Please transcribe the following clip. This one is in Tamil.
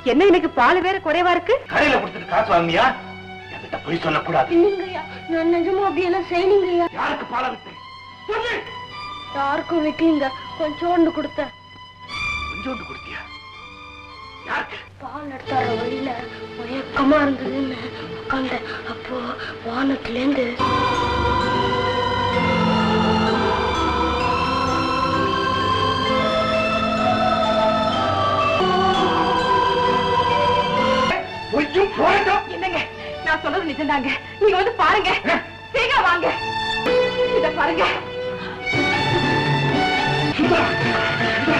என்ன இன்னைக்கு பால் வேற குறைவா இருக்கு கடையில கொடுத்துட்டு காசு வாங்கியா என்கிட்ட பொய் சொல்லக்கூடாது இல்லைங்கய்யா நான் நிஜமா அப்படியெல்லாம் செய்யலீங்கய்யா யாருக்கு பாலை விட்டு சொல்லு யாருக்கும் வைக்கலீங்க கொஞ்சோண்டு கொடுத்தேன் கொஞ்சோண்டு கொடுத்தியா யாருக்கு பால் எடுத்தார வழியில மயக்கமா இருந்ததுன்னு உட்காந்தேன் அப்போ வானத்துல இருந்து பொய்யும் போராட்டம் என்னங்க நான் சொல்றது நிஜம்தாங்க நீங்க வந்து பாருங்க சீக்கிரம் வாங்க இத பாருங்க சுந்தரா